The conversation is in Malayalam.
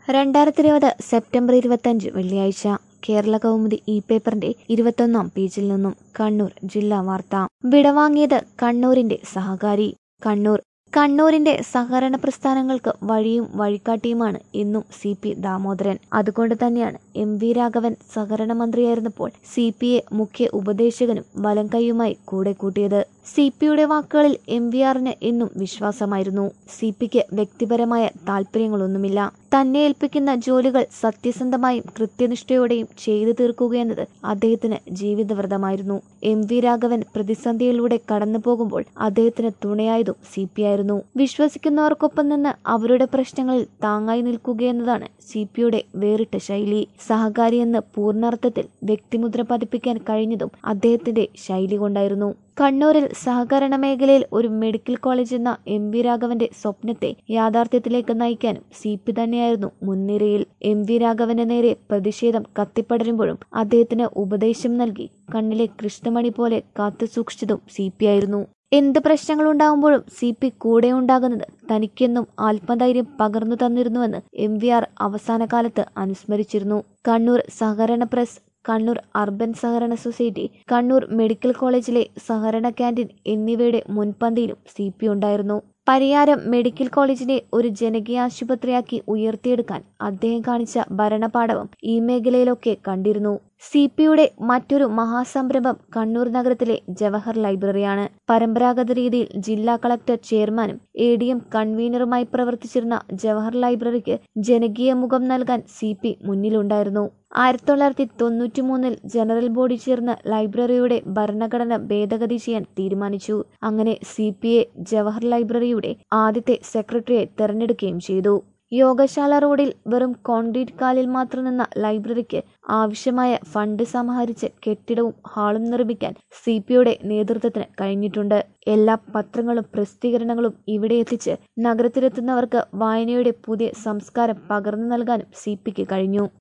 രണ്ടായിരത്തി ഇരുപത് സെപ്റ്റംബർ ഇരുപത്തഞ്ച് വെള്ളിയാഴ്ച കേരള കൗമുദി ഇ പേപ്പറിന്റെ ഇരുപത്തൊന്നാം പേജിൽ നിന്നും കണ്ണൂർ ജില്ലാ വാർത്ത വിടവാങ്ങിയത് കണ്ണൂരിന്റെ സഹകാരി കണ്ണൂർ കണ്ണൂരിന്റെ സഹകരണ പ്രസ്ഥാനങ്ങൾക്ക് വഴിയും വഴികാട്ടിയുമാണ് എന്നും സി പി ദാമോദരൻ അതുകൊണ്ട് തന്നെയാണ് എം വി രാഘവൻ സഹകരണ മന്ത്രിയായിരുന്നപ്പോൾ സി പി എ മുഖ്യ ഉപദേശകനും വലം കൈയുമായി കൂടെ കൂട്ടിയത് സി പിയുടെ വാക്കുകളിൽ എം വി ആറിന് എന്നും വിശ്വാസമായിരുന്നു സി പിക്ക് വ്യക്തിപരമായ താല്പര്യങ്ങളൊന്നുമില്ല തന്നെ ഏൽപ്പിക്കുന്ന ജോലികൾ സത്യസന്ധമായും കൃത്യനിഷ്ഠയോടെയും ചെയ്തു തീർക്കുകയെന്നത് അദ്ദേഹത്തിന് ജീവിതവ്രതമായിരുന്നു എം വി രാഘവൻ പ്രതിസന്ധിയിലൂടെ കടന്നു പോകുമ്പോൾ അദ്ദേഹത്തിന് തുണയായതും സി പി ആയിരുന്നു വിശ്വസിക്കുന്നവർക്കൊപ്പം നിന്ന് അവരുടെ പ്രശ്നങ്ങളിൽ താങ്ങായി നിൽക്കുകയെന്നതാണ് സി പിയുടെ വേറിട്ട ശൈലി സഹകാരി എന്ന് പൂർണ്ണാർത്ഥത്തിൽ വ്യക്തിമുദ്ര പതിപ്പിക്കാൻ കഴിഞ്ഞതും അദ്ദേഹത്തിന്റെ ശൈലി കൊണ്ടായിരുന്നു കണ്ണൂരിൽ സഹകരണ മേഖലയിൽ ഒരു മെഡിക്കൽ കോളേജ് എന്ന എം വി രാഘവന്റെ സ്വപ്നത്തെ യാഥാർത്ഥ്യത്തിലേക്ക് നയിക്കാനും സി പി തന്നെയായിരുന്നു മുൻനിരയിൽ എം വി രാഘവന്റെ നേരെ പ്രതിഷേധം കത്തിപ്പടരുമ്പോഴും അദ്ദേഹത്തിന് ഉപദേശം നൽകി കണ്ണിലെ കൃഷ്ണമണി പോലെ കാത്തുസൂക്ഷിച്ചതും സി പി ആയിരുന്നു എന്ത് പ്രശ്നങ്ങളുണ്ടാകുമ്പോഴും സി പി കൂടെ ഉണ്ടാകുന്നത് തനിക്കെന്നും ആത്മധൈര്യം പകർന്നു തന്നിരുന്നുവെന്ന് എം വി ആർ അവസാന കാലത്ത് അനുസ്മരിച്ചിരുന്നു കണ്ണൂർ സഹകരണ പ്രസ് കണ്ണൂർ അർബൻ സഹകരണ സൊസൈറ്റി കണ്ണൂർ മെഡിക്കൽ കോളേജിലെ സഹകരണ ക്യാൻറ്റീൻ എന്നിവയുടെ മുൻപന്തിയിലും സി പി ഉണ്ടായിരുന്നു പരിയാരം മെഡിക്കൽ കോളേജിനെ ഒരു ജനകീയ ആശുപത്രിയാക്കി ഉയർത്തിയെടുക്കാൻ അദ്ദേഹം കാണിച്ച ഭരണപാടവം ഈ മേഖലയിലൊക്കെ കണ്ടിരുന്നു സി പിയുടെ മറ്റൊരു മഹാസംരംഭം കണ്ണൂർ നഗരത്തിലെ ജവഹർ ലൈബ്രറിയാണ് പരമ്പരാഗത രീതിയിൽ ജില്ലാ കളക്ടർ ചെയർമാനും എ ഡി എം കൺവീനറുമായി പ്രവർത്തിച്ചിരുന്ന ജവഹർ ലൈബ്രറിക്ക് ജനകീയ മുഖം നൽകാൻ സി പി മുന്നിലുണ്ടായിരുന്നു ആയിരത്തി തൊള്ളായിരത്തി തൊണ്ണൂറ്റി മൂന്നിൽ ജനറൽ ബോഡി ചേർന്ന് ലൈബ്രറിയുടെ ഭരണഘടന ഭേദഗതി ചെയ്യാൻ തീരുമാനിച്ചു അങ്ങനെ സി പി എ ജവഹർ ലൈബ്രറിയുടെ ആദ്യത്തെ സെക്രട്ടറിയെ തെരഞ്ഞെടുക്കുകയും ചെയ്തു യോഗശാല റോഡിൽ വെറും കോൺക്രീറ്റ് കാലിൽ മാത്രം നിന്ന ലൈബ്രറിക്ക് ആവശ്യമായ ഫണ്ട് സമാഹരിച്ച് കെട്ടിടവും ഹാളും നിർമ്മിക്കാൻ സി പിയുടെ നേതൃത്വത്തിന് കഴിഞ്ഞിട്ടുണ്ട് എല്ലാ പത്രങ്ങളും പ്രസിദ്ധീകരണങ്ങളും ഇവിടെ എത്തിച്ച് നഗരത്തിലെത്തുന്നവർക്ക് വായനയുടെ പുതിയ സംസ്കാരം പകർന്നു നൽകാനും സി പിക്ക് കഴിഞ്ഞു